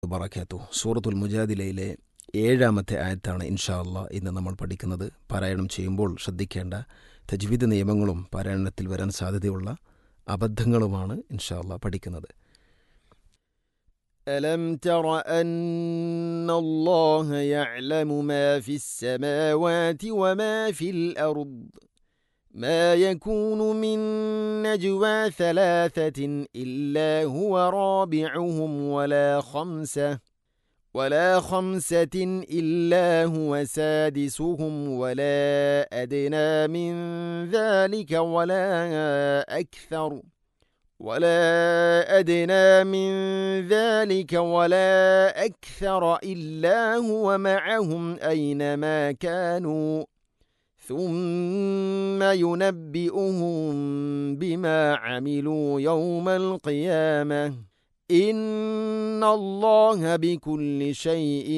വബറകാത്തു സൂറത്തുൽ മുജാദിലയിലെ ഏഴാമത്തെ ആയത്താണ് ഇൻഷാ അള്ളാ ഇന്ന് നമ്മൾ പഠിക്കുന്നത് പാരായണം ചെയ്യുമ്പോൾ ശ്രദ്ധിക്കേണ്ട തജ്വീദ് നിയമങ്ങളും പാരായണത്തിൽ വരാൻ സാധ്യതയുള്ള അബദ്ധങ്ങളുമാണ് ഇൻഷാ അള്ളാ പഠിക്കുന്നത് ألم تر أن الله يعلم ما في السماوات وما في الأرض ما يكون من نجوى ثلاثة إلا هو رابعهم ولا خمسة ولا خمسة إلا هو سادسهم ولا أدنى من ذلك ولا أكثر ولا أدنى من ذلك ولا أكثر إلا هو معهم أينما كانوا ثم ينبئهم بما عملوا يوم القيامة إن الله بكل شيء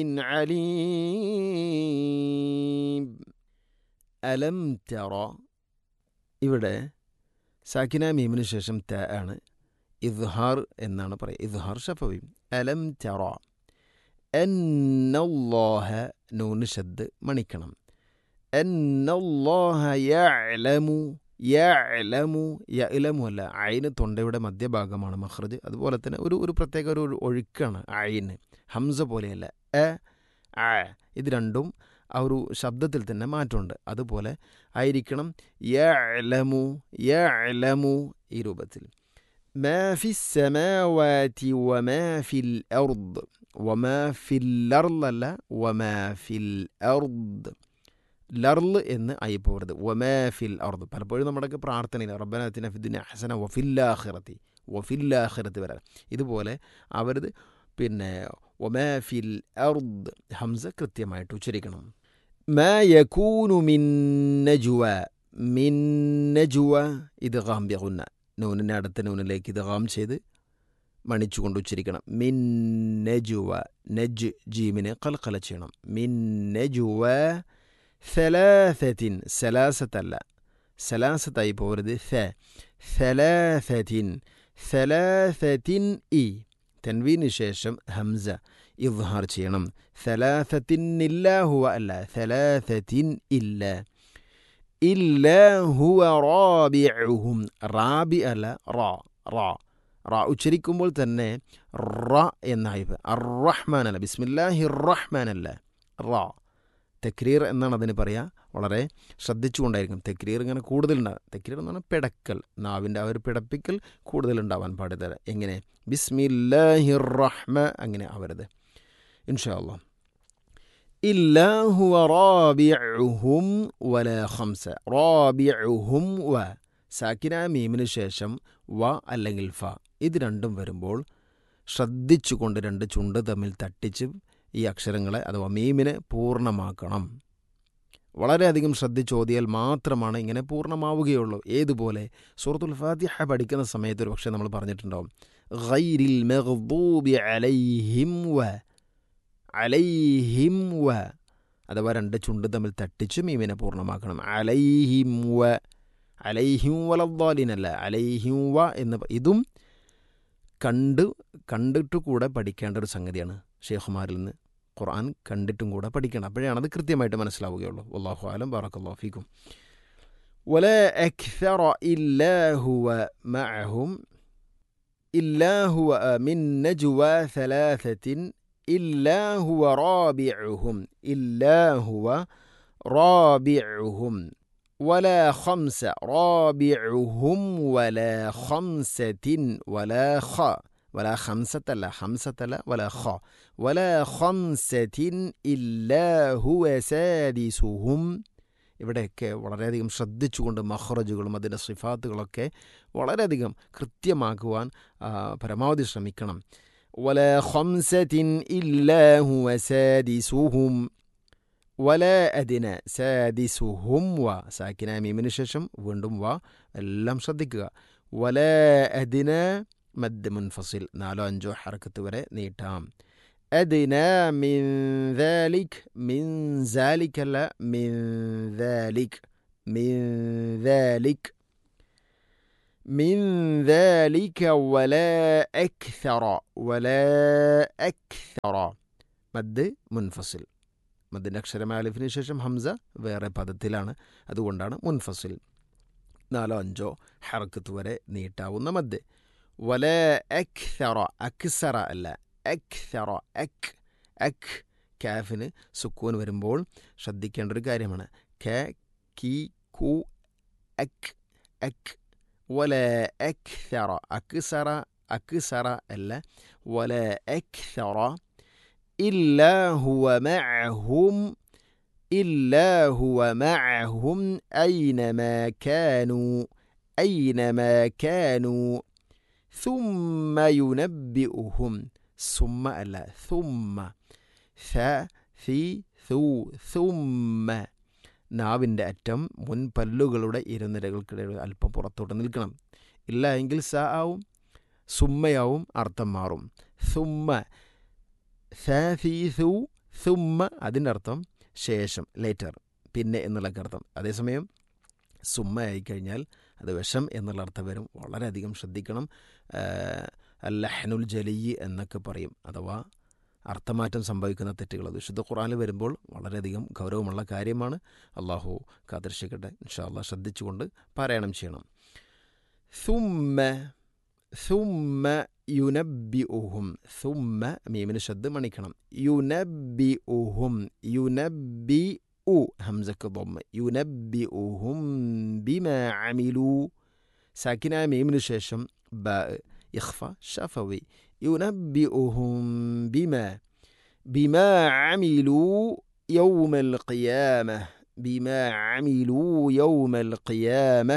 عليم അലം തെറ ഇവിടെ സാക്കിന മീമിന് ശേഷം ത ആണ് ഇദ്ഹാർ എന്നാണ് പറയുക ഇദ്ഹാർ ഷഫവി അലം തെറ എന്നല്ലാഹ നൂന് ശബ്ദ് മണിക്കണം എന്നല്ലാഹ യഅലമു യഅലമു യഅലമു അല്ല അയിന് തൊണ്ടയുടെ മധ്യഭാഗമാണ് മഹ്റജ് അതുപോലെ തന്നെ ഒരു ഒരു പ്രത്യേക ഒരു ഒഴുക്കാണ് അയിന് ഹംസ പോലെയല്ല എ ആ ഇത് രണ്ടും ആ ഒരു ശബ്ദത്തിൽ തന്നെ മാറ്റമുണ്ട് അതുപോലെ ആയിരിക്കണം യഅലമു യഅലമു ഈ രൂപത്തിൽ ما في السماوات وما في الأرض വമാ ഫില്ലർൽ അല്ല വമാ ഫിൽ അർദ് ലർൽ എന്ന് ആയി പോകരുത് വമാ ഫിൽ അർദ് പലപ്പോഴും നമ്മുടെയൊക്കെ പ്രാർത്ഥനയിൽ റബ്ബനത്തിന ഫിദിന ഹസന വഫില്ലാഹിറത്തി വഫില്ലാഹിറത്തി വരാൻ ഇതുപോലെ അവരത് പിന്നെ വമാ ഫിൽ അർദ് ഹംസ കൃത്യമായിട്ട് ഉച്ചരിക്കണം ما يكون من نجوى മിൻ നജുവ ഇത് ഗാം ബിഗുന്ന നൂനിനെ അടുത്ത നൂനിലേക്ക് ഇത് ഗാം ചെയ്ത് മണിച്ചുകൊണ്ട് ഉച്ചരിക്കണം മിൻ നജുവ നജ് ജീമിനെ കൽക്കല ചെയ്യണം മിൻ നജുവ സലാസത്തിൻ സലാസത്തല്ല സലാസത്തായി പോകരുത് സ സലാസത്തിൻ സലാസത്തിൻ ഇ തൻവീന് ശേഷം ഹംസ ഇദ്ഹാർ ചെയ്യണം സലാസത്തിൻ ഇല്ലാഹുവ അല്ല സലാസത്തിൻ ഇല്ല ഇല്ലാഹുവ റാബിഉഹും റാബി അല്ല റാ റാ റാ ഉച്ചരിക്കുമ്പോൾ തന്നെ റ എന്നായി അറഹ്മാൻ അല്ല ബിസ്മില്ലാഹി റഹ്മാൻ അല്ല റാ തെക്രീർ എന്നാണ് അതിന് പറയുക വളരെ ശ്രദ്ധിച്ചുകൊണ്ടായിരിക്കും തെക്രീർ ഇങ്ങനെ കൂടുതലുണ്ടാകും തെക്രീർ എന്ന് പറഞ്ഞാൽ പിടക്കൽ നാവിൻ്റെ ആ ഒരു പിടപ്പിക്കൽ കൂടുതലുണ്ടാവാൻ പാടില്ല എങ്ങനെ ബിസ്മില്ലാഹി റഹ്മ അങ്ങനെ ആവരുത് ഇൻഷാ അള്ളാഹ് ഇല്ലാഹു റാബിഉഹും വല ഖംസ റാബിഉഹും വ സാക്കിന മീമിന് ശേഷം വ അല്ലെങ്കിൽ ഫ ഇത് രണ്ടും വരുമ്പോൾ ശ്രദ്ധിച്ചുകൊണ്ട് രണ്ട് ചുണ്ട് തമ്മിൽ തട്ടിച്ച് ഈ അക്ഷരങ്ങളെ അഥവാ മീമിനെ പൂർണ്ണമാക്കണം വളരെയധികം ശ്രദ്ധിച്ചോതിയാൽ മാത്രമാണ് ഇങ്ങനെ പൂർണ്ണമാവുകയുള്ളൂ ഏതുപോലെ സൂറത്തുൽ ഫാത്തിഹ പഠിക്കുന്ന സമയത്ത് ഒരു പക്ഷേ നമ്മൾ പറഞ്ഞിട്ടുണ്ടാവും ഗൈരിൽ മെഹ്ദൂബി അലൈഹിം വ അലൈഹിം വ അഥവാ രണ്ട് ചുണ്ട് തമ്മിൽ തട്ടിച്ച് മീമിനെ പൂർണ്ണമാക്കണം അലൈഹിം വ അലൈഹിം വലദ്ദാലിനല്ല അലൈഹിം വ എന്ന് ഇതും കണ്ട് കണ്ടിട്ട് കൂടെ പഠിക്കേണ്ട ഒരു സംഗതിയാണ് ഷേഖുമാരിൽ നിന്ന് ഖുർആൻ കണ്ടിട്ടും കൂടെ പഠിക്കണം അപ്പോഴാണ് അത് കൃത്യമായിട്ട് മനസ്സിലാവുകയുള്ളൂ അള്ളാഹു ആലം ബാറക്കല്ലാഹു ഫീക്കും ولا أكثر إلا هو معهم إلا هو من نجوى ثلاثة إلا هو رابعهم إلا هو رابعهم ولا خمسة رابعهم ولا خمسة ولا خ ولا خمسة لا خمسة لا ولا خ ولا خمسة إلا هو سادسهم ഇവിടെയൊക്കെ വളരെയധികം ശ്രദ്ധിച്ചുകൊണ്ട് മഹ്റജുകളും അതിൻ്റെ സിഫാത്തുകളൊക്കെ വളരെയധികം കൃത്യമാക്കുവാൻ പരമാവധി ശ്രമിക്കണം വല ഖംസത്തിൻ ഇല്ലാ ഹുവ സാദിസുഹും വല അദിന സാദിസുഹും വ സാക്കിന മീമിന് ശേഷം വീണ്ടും വ എല്ലാം ശ്രദ്ധിക്കുക വല അദിന മദ് മുൻഫസിൽ നാലോ അഞ്ചോ ഹറക്കത്ത് വരെ നീട്ടാം أدنى من ذلك من ذلك لا من ذلك من ذلك من ذلك ولا أكثر ولا أكثر മദ് മുൻഫസിൽ മദ്ദിൻ്റെ അക്ഷരമായ അലിഫിന് ശേഷം ഹംസ വേറെ പദത്തിലാണ് അതുകൊണ്ടാണ് മുൻഫസിൽ നാലോ അഞ്ചോ ഹറക്കത്ത് വരെ നീട്ടാവുന്ന മദ് വല അക്സറ അക്സറ അല്ല അക്സറ അക് അക് കാഫിന് സുക്കൂൻ വരുമ്പോൾ ശ്രദ്ധിക്കേണ്ട ഒരു കാര്യമാണ് ക കി കു അക് അക് വല അക്സറ അക്സറ അക്സറ അല്ല വല അക്സറ إلا هو معهم إلا هو معهم أينما كانوا أينما كانوا ثم ينبئهم ثم ألا ثم ث في ثو ثم നാവിൻ്റെ അറ്റം മുൻപല്ലുകളുടെ ഇരുനിരകൾക്കിടയിൽ അല്പം പുറത്തോട്ട് നിൽക്കണം ഇല്ല എങ്കിൽ സ ആവും സുമ്മയാവും അർത്ഥം മാറും സുമ്മ സാഫീസു സുമ്മ അതിൻ്റെ അർത്ഥം ശേഷം ലേറ്റർ പിന്നെ എന്നുള്ള അർത്ഥം അതേസമയം സുമ്മ ആയിക്കഴിഞ്ഞാൽ അത് വിഷം എന്നുള്ള അർത്ഥം വരും വളരെയധികം ശ്രദ്ധിക്കണം അല്ലഹനുൽ ജലി എന്നൊക്കെ പറയും അഥവാ അർത്ഥമാറ്റം സംഭവിക്കുന്ന തെറ്റുകൾ അത് വിശുദ്ധ ഖുറാനിൽ വരുമ്പോൾ വളരെയധികം ഗൗരവമുള്ള കാര്യമാണ് അള്ളാഹു കാദർശിക്കട്ടെ ഇൻഷാല്ല ശ്രദ്ധിച്ചുകൊണ്ട് പാരായണം ചെയ്യണം സുമ്മ സുമ്മ യുനബിഉഹും സുമ്മ മീമിന് ശബ്ദ മണിക്കണം യുനബിഉഹും യുനബി ഉ ഹംസക്ക് ബൊമ്മ യുനബിഉഹും ബിമ അമിലു സാക്കിനായ മീമിന് ശേഷം ബ ഇഖ്ഫ ഷഫവി യുനബിഉഹും ബിമ ബിമ അമിലു يوم القيامة بما عملوا يوم القيامة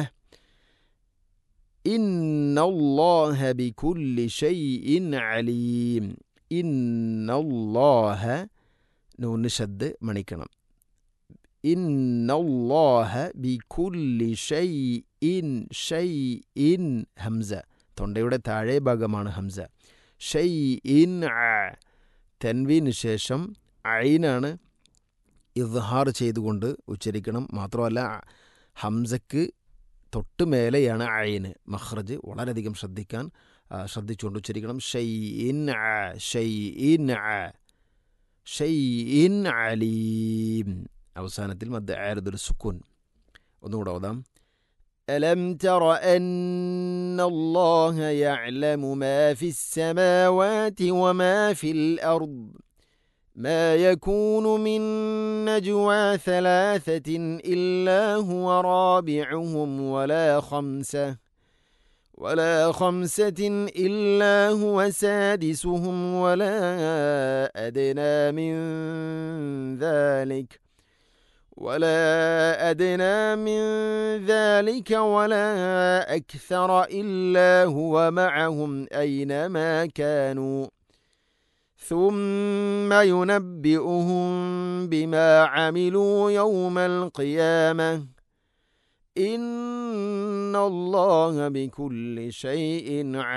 إن الله بكل شيء عليم إن الله نون شد മണിക്കണം إن الله بكل شيء شيء ഹംസ തൊണ്ടയുടെ താഴെ ഭാഗമാണ് ഹംസ ഷൈഇൻ തെൻവീന് ശേഷം ഐനാണ് ഇദ്ഹാർ ചെയ്തുകൊണ്ട് ഉച്ചരിക്കണം മാത്രമല്ല ഹംസക്ക് തൊട്ട് മേലെയാണ് അയിന് മഹ്റജ് വളരെയധികം ശ്രദ്ധിക്കാൻ ശ്രദ്ധിച്ചുകൊണ്ട് ഉച്ചരിക്കണം ഷൈ ഇൻ ഷൈ ഇൻ ഷൈ ഇൻ അലീം അവസാനത്തിൽ മദ് ആരുദുൽ സുക്കൂൻ ഒന്നുകൂടെ ഓതാം ألم تر أن الله يعلم ما في السماوات وما في الأرض ما يكون من نجوى ثلاثة إلا هو رابعهم ولا خمسة ولا خمسة إلا هو سادسهم ولا أدنى من ذلك ولا أدنى من ذلك ولا أكثر إلا هو معهم أينما كانوا ثم ينبئهم بما عملوا يوم القيامة إن الله بكل شيء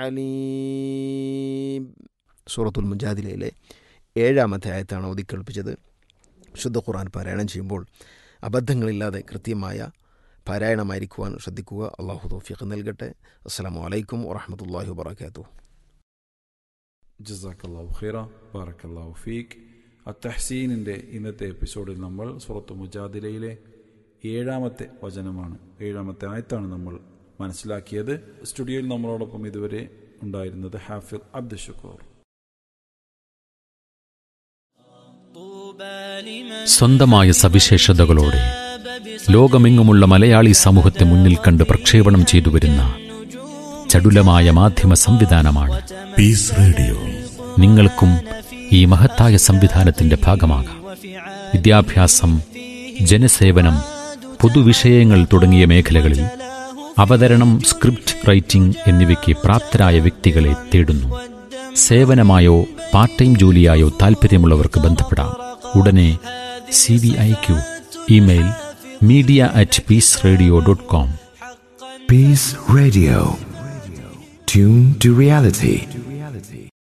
عليم സൂറത്തുൽ മുജാദിലയിലെ ഏഴാമത്തെ ആയത്താണ് ഒതുക്കേൽപ്പിച്ചത് ശുദ്ധ ഖുർആൻ പാരായണം ചെയ്യുമ്പോൾ അബദ്ധങ്ങളില്ലാതെ കൃത്യമായ പാരായണമായിരിക്കുവാൻ ശ്രദ്ധിക്കുക അള്ളാഹു തോഫിഖ് നൽകട്ടെ അസ്സാം വലൈക്കും വറഹമത്തല്ലാഹി വാബർക്കാത്തു ജസാക്കല്ലാഹു ഖൈറ ബാറക്കല്ലാഹു ഫീഖ് അത്തഹ്സീനിൻ്റെ ഇന്നത്തെ എപ്പിസോഡിൽ നമ്മൾ സുറത്ത് മുജാദിലയിലെ ഏഴാമത്തെ വചനമാണ് ഏഴാമത്തെ ആയത്താണ് നമ്മൾ മനസ്സിലാക്കിയത് സ്റ്റുഡിയോയിൽ നമ്മളോടൊപ്പം ഇതുവരെ ഉണ്ടായിരുന്നത് ഹാഫിർ അബ്ദുൽ ഷുക്കൂർ സ്വന്തമായ സവിശേഷതകളോടെ ലോകമെങ്ങുമുള്ള മലയാളി സമൂഹത്തെ മുന്നിൽ കണ്ട് പ്രക്ഷേപണം ചെയ്തു വരുന്ന ചടുലമായ മാധ്യമ സംവിധാനമാണ് പീസ് റേഡിയോ നിങ്ങൾക്കും ഈ മഹത്തായ സംവിധാനത്തിന്റെ ഭാഗമാകാം വിദ്യാഭ്യാസം ജനസേവനം പൊതുവിഷയങ്ങൾ തുടങ്ങിയ മേഖലകളിൽ അവതരണം സ്ക്രിപ്റ്റ് റൈറ്റിംഗ് എന്നിവയ്ക്ക് പ്രാപ്തരായ വ്യക്തികളെ തേടുന്നു സേവനമായോ പാർട്ട് ടൈം ജോലിയായോ താൽപ്പര്യമുള്ളവർക്ക് ബന്ധപ്പെടാം ഉടനെ സി വി ഐ ക്യു email media at peace radio dot com Peace Radio tune to reality